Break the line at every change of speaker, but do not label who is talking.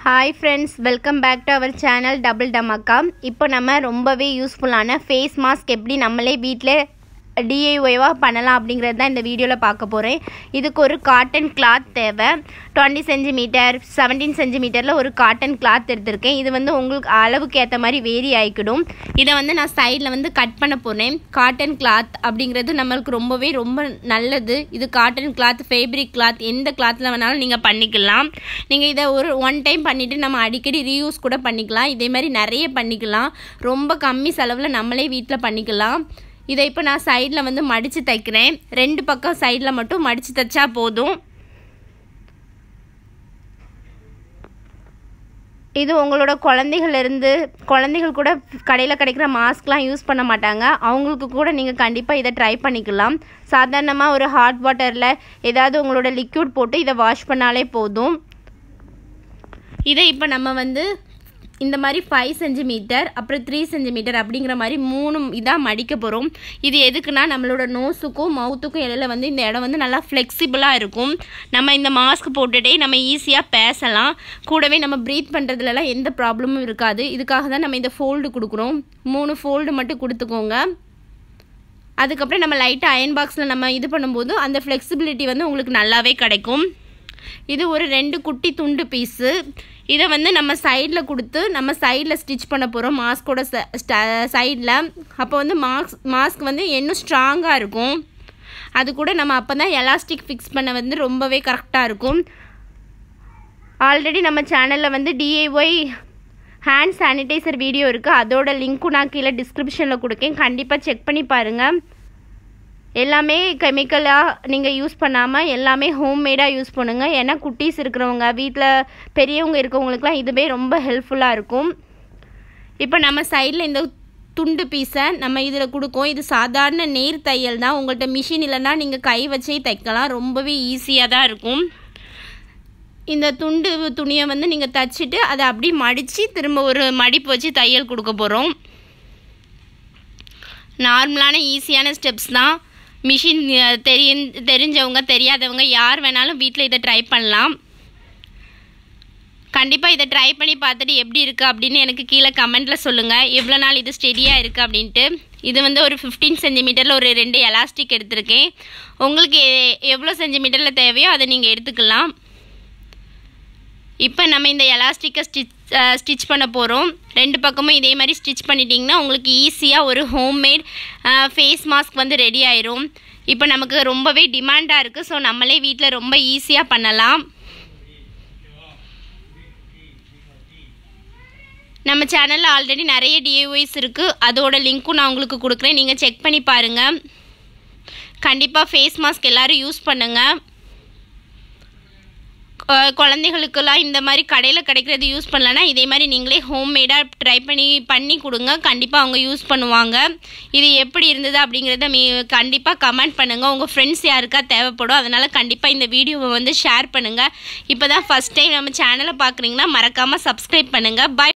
hi friends welcome back to our channel double Dhamaka இப்போ நம்ம ரொம்பவே யூஸ்ஃபுல்லான ஃபேஸ் மாஸ்க் எப்படி நம்மளே வீட்டில் டிஐஒய்வாக பண்ணலாம் அப்படிங்கிறது தான் இந்த வீடியோவில் பார்க்க போகிறேன் இதுக்கு ஒரு காட்டன் கிளாத் தேவை டுவெண்ட்டி சென்டிமீட்டர் செவன்டீன் சென்டிமீட்டரில் ஒரு காட்டன் கிளாத் எடுத்திருக்கேன் இது வந்து உங்களுக்கு அளவுக்கு ஏற்ற மாதிரி வேரி ஆகிக்கிடும் இதை வந்து நான் சைடில் வந்து கட் பண்ண போகிறேன் காட்டன் கிளாத் அப்படிங்கிறது நம்மளுக்கு ரொம்பவே ரொம்ப நல்லது இது காட்டன் கிளாத் ஃபேப்ரிக் கிளாத் எந்த கிளாத்தில் வேணாலும் நீங்கள் பண்ணிக்கலாம் நீங்கள் இதை ஒரு ஒன் டைம் பண்ணிவிட்டு நம்ம அடிக்கடி ரீயூஸ் கூட பண்ணிக்கலாம் இதே மாதிரி நிறைய பண்ணிக்கலாம் ரொம்ப கம்மி செலவில் நம்மளே வீட்டில் பண்ணிக்கலாம் இதை இப்போ நான் சைடில் வந்து மடித்து தைக்கிறேன் ரெண்டு பக்கம் சைடில் மட்டும் மடித்து தைச்சா போதும் இது உங்களோட குழந்தைகள்லேருந்து குழந்தைகள் கூட கடையில் கிடைக்கிற மாஸ்க்லாம் யூஸ் பண்ண மாட்டாங்க அவங்களுக்கு கூட நீங்கள் கண்டிப்பாக இதை ட்ரை பண்ணிக்கலாம் சாதாரணமாக ஒரு ஹாட் வாட்டரில் ஏதாவது உங்களோட லிக்யூட் போட்டு இதை வாஷ் பண்ணாலே போதும் இதை இப்போ நம்ம வந்து இந்த மாதிரி ஃபைவ் சென்டிமீட்டர் அப்புறம் த்ரீ சென்டிமீட்டர் அப்படிங்கிற மாதிரி மூணு இதாக மடிக்க போகிறோம் இது எதுக்குன்னா நம்மளோட நோஸுக்கும் மவுத்துக்கும் இடையில வந்து இந்த இடம் வந்து நல்லா ஃப்ளெக்சிபிளாக இருக்கும் நம்ம இந்த மாஸ்க் போட்டுகிட்டே நம்ம ஈஸியாக பேசலாம் கூடவே நம்ம ப்ரீத் பண்ணுறதுலலாம் எந்த ப்ராப்ளமும் இருக்காது இதுக்காக தான் நம்ம இந்த ஃபோல்டு கொடுக்குறோம் மூணு ஃபோல்டு மட்டும் கொடுத்துக்கோங்க அதுக்கப்புறம் நம்ம லைட்டாக அயன் பாக்ஸில் நம்ம இது பண்ணும்போது அந்த ஃப்ளெக்சிபிலிட்டி வந்து உங்களுக்கு நல்லாவே கிடைக்கும் இது ஒரு ரெண்டு குட்டி துண்டு பீஸு இதை வந்து நம்ம சைடில் கொடுத்து நம்ம சைடில் ஸ்டிச் பண்ண போகிறோம் மாஸ்கோட சைடில் அப்போ வந்து மாஸ்க் மாஸ்க் வந்து இன்னும் ஸ்ட்ராங்காக இருக்கும் அது கூட நம்ம அப்போ தான் எலாஸ்டிக் ஃபிக்ஸ் பண்ண வந்து ரொம்பவே கரெக்டாக இருக்கும் ஆல்ரெடி நம்ம சேனலில் வந்து டிஐஒய் ஹேண்ட் சானிடைசர் வீடியோ இருக்குது அதோட லிங்க்கும் நான் கீழே டிஸ்கிரிப்ஷனில் கொடுக்கேன் கண்டிப்பாக செக் பண்ணி பாருங்கள் எல்லாமே கெமிக்கலாக நீங்கள் யூஸ் பண்ணாமல் எல்லாமே ஹோம்மேடாக யூஸ் பண்ணுங்கள் ஏன்னா குட்டீஸ் இருக்கிறவங்க வீட்டில் பெரியவங்க இருக்கவங்களுக்குலாம் இதுவே ரொம்ப ஹெல்ப்ஃபுல்லாக இருக்கும் இப்போ நம்ம சைடில் இந்த துண்டு பீஸை நம்ம இதில் கொடுக்கோம் இது சாதாரண நேர் தையல் தான் உங்கள்கிட்ட மிஷின் இல்லைன்னா நீங்கள் கை வச்சே தைக்கலாம் ரொம்பவே ஈஸியாக தான் இருக்கும் இந்த துண்டு துணியை வந்து நீங்கள் தைச்சிட்டு அதை அப்படியே மடித்து திரும்ப ஒரு மடிப்பு வச்சு தையல் கொடுக்க போகிறோம் நார்மலான ஈஸியான ஸ்டெப்ஸ் தான் மிஷின் தெரிய தெரிஞ்சவங்க தெரியாதவங்க யார் வேணாலும் வீட்டில் இதை ட்ரை பண்ணலாம் கண்டிப்பாக இதை ட்ரை பண்ணி பார்த்துட்டு எப்படி இருக்குது அப்படின்னு எனக்கு கீழே கமெண்ட்டில் சொல்லுங்கள் எவ்வளோ நாள் இது ஸ்டெடியாக இருக்குது அப்படின்ட்டு இது வந்து ஒரு ஃபிஃப்டீன் சென்டிமீட்டரில் ஒரு ரெண்டு எலாஸ்டிக் எடுத்திருக்கேன் உங்களுக்கு எவ்வளோ சென்டிமீட்டரில் தேவையோ அதை நீங்கள் எடுத்துக்கலாம் இப்போ நம்ம இந்த எலாஸ்டிக்கை ஸ்டிச் ஸ்டிச் பண்ண போகிறோம் ரெண்டு பக்கமும் இதே மாதிரி ஸ்டிச் பண்ணிட்டிங்கன்னா உங்களுக்கு ஈஸியாக ஒரு ஹோம்மேட் ஃபேஸ் மாஸ்க் வந்து ரெடி ஆயிரும் இப்போ நமக்கு ரொம்பவே டிமாண்டாக இருக்குது ஸோ நம்மளே வீட்டில் ரொம்ப ஈஸியாக பண்ணலாம் நம்ம சேனலில் ஆல்ரெடி நிறைய டிஏஒய்ஸ் இருக்குது அதோட லிங்க்கும் நான் உங்களுக்கு கொடுக்குறேன் நீங்கள் செக் பண்ணி பாருங்கள் கண்டிப்பாக ஃபேஸ் மாஸ்க் எல்லோரும் யூஸ் பண்ணுங்கள் குழந்தைகளுக்கெல்லாம் இந்த மாதிரி கடையில் கிடைக்கிறது யூஸ் பண்ணலன்னா இதே மாதிரி நீங்களே ஹோம்மேடாக ட்ரை பண்ணி பண்ணி கொடுங்க கண்டிப்பாக அவங்க யூஸ் பண்ணுவாங்க இது எப்படி இருந்தது அப்படிங்கிறத மீ கண்டிப்பாக கமெண்ட் பண்ணுங்கள் உங்கள் ஃப்ரெண்ட்ஸ் யாருக்கா தேவைப்படும் அதனால் கண்டிப்பாக இந்த வீடியோவை வந்து ஷேர் பண்ணுங்கள் இப்போ தான் ஃபஸ்ட் டைம் நம்ம சேனலை பார்க்குறீங்கன்னா மறக்காமல் சப்ஸ்கிரைப் பண்ணுங்கள் பை